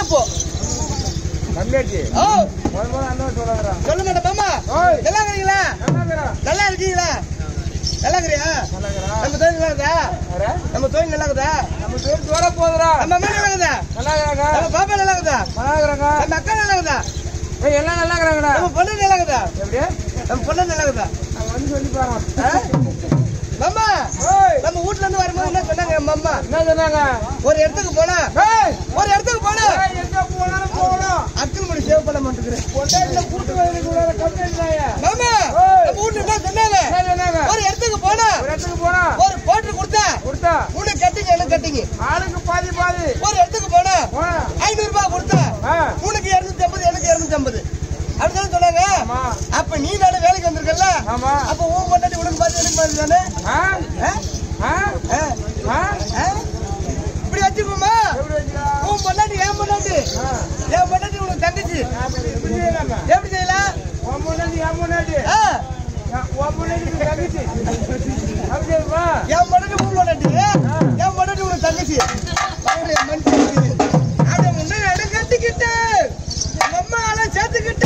போ தம்பியாச்சி ஓ முதல் முதல்ல அண்ணன் சொல்லாதடா சொல்ல மாட்டேன் மாமா ஓய். நல்லா இருக்கிறீங்களா நல்லாக்கிறா நல்லா இருக்கீங்களா நல்லா இருக்கிறியா நல்லாக்கிறா நம்ம தொழில் நல்லா இருக்குதா அரே நம்ம தொழில் நல்லா இருக்குதா நம்ம தொழில் வர போதுடா நம்ம அம்மா நல்லா இருக்குதா நல்லாக்கிறாங்க நம்ம பாப்பா நல்லா இருக்குதா நல்லாக்கிறாங்க நம்ம அக்கா நல்லா இருக்குதா ஏய் எல்லாம் நல்லாக்கிறாங்கடா நம்ம பொண்ணு நல்லா இருக்குதா எப்படி நம்ம பொண்ணு நல்லா இருக்குதா நான் வந்து சொல்லி பாருங்க ஆ? மாமா ஓய் நம்ம வீட்ல இருந்து வரும்போது என்ன சொன்னாங்க என் அம்மா என்ன சொன்னாங்க ஒரு இடத்துக்கு போனா ஏய் ஒரு இடத்துக்கு போனா ஏய், எங்க போனாலும் போகணும் அக்கல் மணி சேவ் பண்ண மாட்டேங்கிறேன் பொண்டாட்டில கூட்டு வந்து கூட கம்ப்ளைண்ட் தாயா மாமா ஓய். நம்ம வீட்டுல என்ன சொன்னாங்க என்ன சொன்னாங்க ஒரு இடத்துக்கு போனா ஒரு இடத்துக்கு போனா ஒரு போட்டு கொடுத்தா கொடுத்தா உனக்கு கட்டிங்க எனக்கு கட்டிங்க ஆளுக்கு பாதி பாதி ஒரு இடத்துக்கு போனா போனா ஐநூறு ரூபாய் கொடுத்தா ஆ உனக்கு இருநூத்தி ஐம்பது எனக்கு இருநூத்தி ஐம்பது அப்படிதான் சொன்னாங்க ஆமா அப்ப நீ நானே வேலைக்கு வந்திருக்கல ஆமா அப்ப உன் பொண்டாட்டி உனக்கு பார்த்து எனக்கு பார்த்து தானே ஆ ஆ? ஆ ஆ? ஆ ஆ? இப்படி வச்சுக்கோமா எப்படி வச்சுக்கலாம் உன் பொண்டாட்டி என் பொண்டாட்டி ஆ என் பொண்டாட்டி உனக்கு தங்கச்சி அப்படி இப்படி செய்யலாமா எப்படி செய்யலாம் உன் முன்னாடி என் முன்னாடி ஆ? உன் முன்னாடி நீ தங்கச்சி அப்படி இருக்குமா என் பொண்டாட்டி உன் பொண்டாட்டி என் பொண்டாட்டி உனக்கு தங்கச்சி பாருங்க, என் மனுஷன் இருக்குது. அப்படியே முன்னாடி நடு கட்டிக்கிட்டு எங்க அம்மா எல்லாம் சேர்த்துக்கிட்டு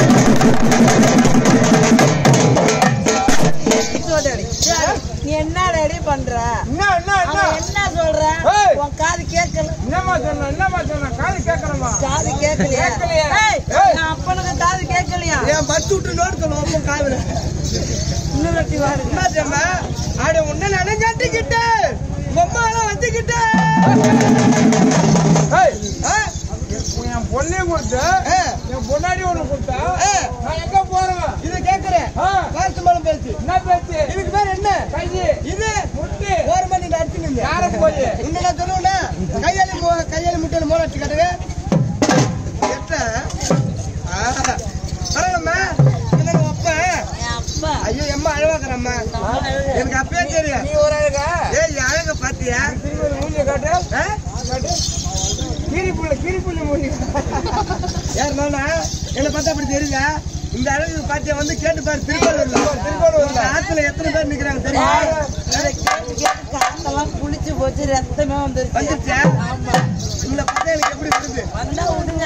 நீ என்ன ரெடி பண்ற என்ன என்ன என்ன அவன் என்ன சொல்ற ஏய். உன் காது கேட்கல என்னம்மா சொன்ன என்னம்மா சொன்ன காது கேட்கறமா காது கேட்கலையா கேட்கலையா? ஏய், ஏய். என் அப்பனுக்கு காது கேட்கலையா என் பத்து விட்டு நோட்டு சொல்லுவோம் அப்போ காதுல இன்னும் வெட்டி வாருங்க என்ன தெரியுமா அப்படியே உன்னை நடு கட்டிக்கிட்டு உங்க அம்மா எல்லாம் வச்சுக்கிட்டு ஏய் ஆ? என் பொண்ணையும் கொடுத்து ஆ? என் பொண்டாடி ஒண்ணு கொடுத்தா ஆ? நான் எங்க போறேன் இதை கேட்கிறேன் ஆ, வாரத்து மேல பேச்சு என்ன பேச்சு இதுக்கு பேர் என்ன கைதி இது முட்டி ஒரு மணி நடிச்சுங்க யார போய் இந்த நான் சொல்லுவேன்னா கையாளி மோ- கையாளி முட்டையில மோள வச்சு காட்டுங்க எட்ட பரவாயில்லம்மா என்ன ஒப்பேன் என் அப்பா ஐயோ எம்மா அழவாக்குறம்மா எனக்கு அப்பயே தெரியும் நீ ஒரு அழகா ஏய் அழக பாத்தியா திரும்பி ஒரு மூஞ்சிய காட்டு ஆ? காட்டு கீரி புள்ள கீரி புள்ள மூஞ்சி யார் நானா என்ன பார்த்தா அப்படி தெரியல இந்த அழகு பாத்தியா வந்து கேட்டு பாரு திருக்கோளூர்ல திருக்கோளூர்ல. ஆத்துல எத்தனை பேர் நிக்கிறாங்க தெரியுமா இதை கேட்டு கேட்டு காத்தெல்லாம் புளிச்சு போச்சு ரத்தமே வந்துருச்சு வந்துருச்சா ஆமா உங்களை பார்த்தா எனக்கு எப்படி வருது வந்தா விடுங்க